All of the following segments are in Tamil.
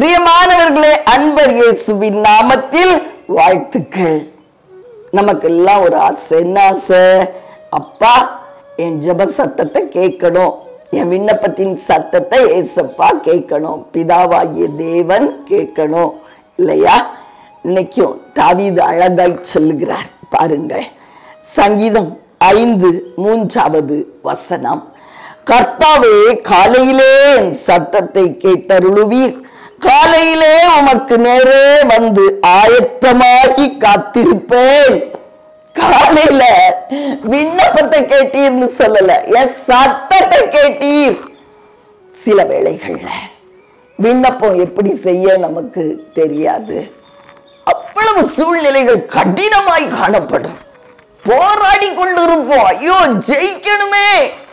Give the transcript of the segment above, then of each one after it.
பிரியமானவர்களே அன்பர் இயேசுவின் நாமத்தில் வாழ்த்துக்கள் நமக்கெல்லாம் ஒரு ஆசை என்ன ஆசை அப்பா என் ஜெப சத்தத்தை கேட்கணும் என் விண்ணப்பத்தின் சத்தத்தை ஏசப்பா கேட்கணும் பிதாவாகிய தேவன் கேட்கணும் இல்லையா இன்னைக்கும் தாவீது அழகாய் சொல்லுகிறார் பாருங்கள் சங்கீதம் ஐந்து மூன்றாவது வசனம் கர்த்தாவே காலையிலே என் சத்தத்தை கேட்டருளுவீர் காலையிலே உமக்கு நேரே வந்து ஆயத்தமாகி காத்திருப்பேன் காலையில விண்ணப்பத்தை கேட்டீர்னு சொல்லல என் சத்தத்தை கேட்டீர் சில வேளைகள்ல விண்ணப்பம் எப்படி செய்ய நமக்கு தெரியாது அவ்வளவு சூழ்நிலைகள் கடினமாய் காணப்படும் போராடி கொண்டிருப்போம் ஐயோ ஜெயிக்கணுமே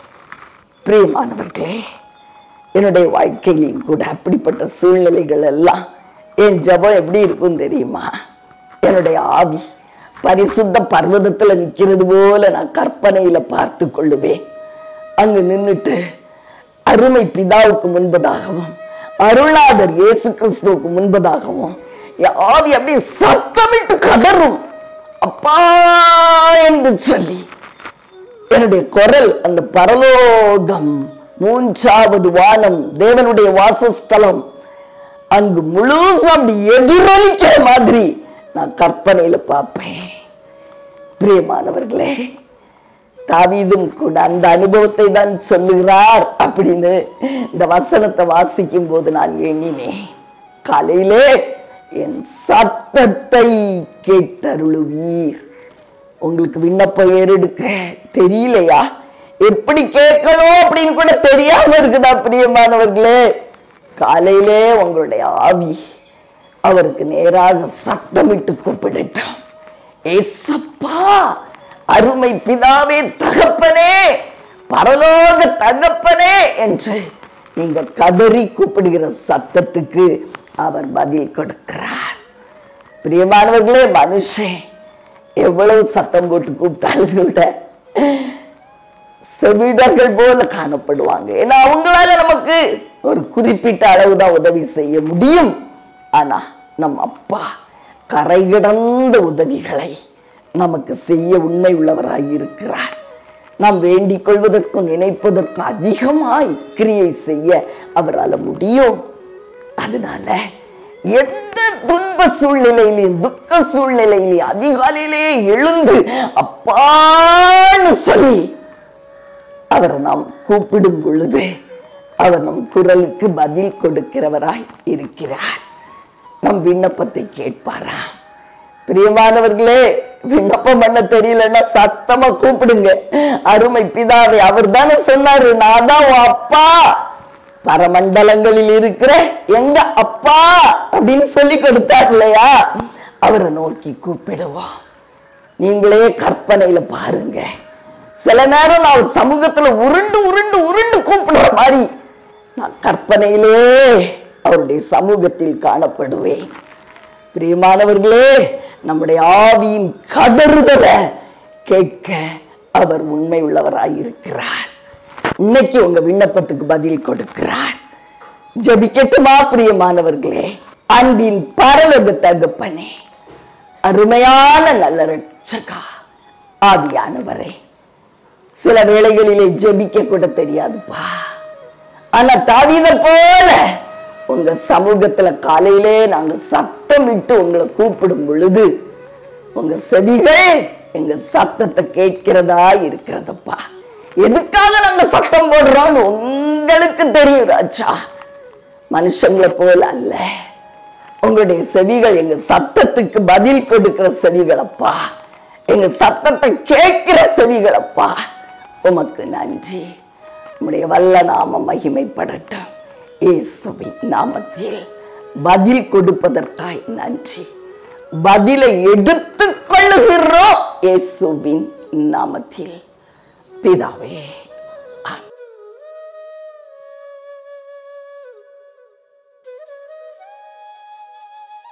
பிரியமானவர்களே என்னுடைய வாழ்க்கையிலையும் கூட அப்படிப்பட்ட சூழ்நிலைகள் எல்லாம் என் ஜெபம் எப்படி இருக்கும் தெரியுமா என்னுடைய ஆவி பரிசுத்த பர்வதத்துல நிக்கிறது போல நான் கற்பனையில பார்த்து கொள்ளுவேன் அங்கு நின்னுட்டு அருமை பிதாவுக்கு முன்பதாகவும் அருளாதர் இயேசு கிறிஸ்துவுக்கு முன்பதாகவும் என் ஆவி அப்படியே சத்தமிட்டு கதறும் அப்பா என்று சொல்லி என்னுடைய குரல் அந்த பரலோகம் மூன்றாவது வானம் தேவனுடைய வாசஸ்தலம் அங்கு முழுசும் அப்படி எதிரொலிக்கிற மாதிரி நான் கற்பனையில பார்ப்பேன் பிரியமானவர்களே தாவீதும் கூட அந்த அனுபவத்தை தான் சொல்லுகிறார் அப்படின்னு இந்த வசனத்தை வாசிக்கும் போது நான் எண்ணினேன் காலையிலே என் சத்தத்தை கேட்டருளுவீர் உங்களுக்கு விண்ணப்பம் ஏறெடுக்க தெரியலையா எப்படி கேட்கணும் அப்படின்னு கூட தெரியாம இருக்குதா பிரியமானவர்களே காலையிலே உங்களுடைய ஆவி அவருக்கு நேராக சத்தமிட்டு கூப்பிடட்டும் ஏசப்பா அருமை பிதாவே தகப்பனே பரலோக தகப்பனே என்று நீங்க கதறி கூப்பிடுகிற சத்தத்துக்கு அவர் பதில் கொடுக்கிறார் பிரியமானவர்களே மனுஷன் எவ்வளவு சத்தம் போட்டு கூப்பிட்டாலும் கூட செவிடர்கள் போல காணப்படுவாங்க ஏன்னா அவங்களால நமக்கு ஒரு குறிப்பிட்ட அளவுதான் உதவி செய்ய முடியும் ஆனா நம் அப்பா கரை கிடந்த உதவிகளை நமக்கு செய்ய உண்மை உள்ளவராய் இருக்கிறார் நாம் வேண்டிக் கொள்வதற்கும் நினைப்பதற்கும் அதிகமாய் கிரியை செய்ய அவரால் முடியும் அதனால எந்த துன்ப சூழ்நிலையிலையும் துக்க சூழ்நிலையிலையும் அதிகாலையிலே எழுந்து அப்பான்னு சொல்லி அவரை நாம் கூப்பிடும் பொழுது அவர் நம் குரலுக்கு பதில் கொடுக்கிறவராய் இருக்கிறார் நம் விண்ணப்பத்தை கேட்பாரா பிரியமானவர்களே விண்ணப்பம் பண்ண தெரியலன்னா சத்தமா கூப்பிடுங்க அருமை பிதாவை அவர் தானே சொன்னாரு நான் தான் உன் அப்பா பரமண்டலங்களில் இருக்கிற எங்க அப்பா அப்படின்னு சொல்லி கொடுத்தார் இல்லையா அவரை நோக்கி கூப்பிடுவோம் நீங்களே கற்பனையில பாருங்க சில நேரம் நான் சமூகத்துல உருண்டு உருண்டு உருண்டு கூப்பிடுற மாதிரி நான் கற்பனையிலே அவருடைய சமூகத்தில் காணப்படுவேன் பிரியமானவர்களே நம்முடைய ஆவியின் கதறுதலை கேட்க அவர் உண்மை உள்ளவராய் இருக்கிறார் இன்னைக்கு உங்க விண்ணப்பத்துக்கு பதில் கொடுக்கிறார் ஜபிக்கட்டுமா பிரியமானவர்களே அன்பின் பரலோக தகப்பனே அருமையான நல்ல ரட்சகா ஆவியானவரே சில வேளைகளிலே ஜெபிக்க கூட தெரியாதுப்பா ஆனா தாவீத போல உங்க சமூகத்துல காலையிலே நாங்க சத்தமிட்டு உங்களை கூப்பிடும் பொழுது உங்க செவிகள் எங்க சத்தத்தை கேட்கிறதா இருக்கிறதப்பா எதுக்காக நாங்க சத்தம் போடுறோம்னு உங்களுக்கு தெரியும் ராஜா மனுஷங்களை போல அல்ல உங்களுடைய செவிகள் எங்க சத்தத்துக்கு பதில் கொடுக்கிற செவிகளப்பா எங்க சத்தத்தை கேட்கிற செவிகளப்பா உமக்கு நன்றி உம்முடைய வல்ல நாம மகிமைப்படட்டும் இயேசுவின் நாமத்தில் பதில் கொடுப்பதற்காய் நன்றி பதிலை எடுத்துக் கொள்ளுகிறோம் இயேசுவின் நாமத்தில் பிதாவே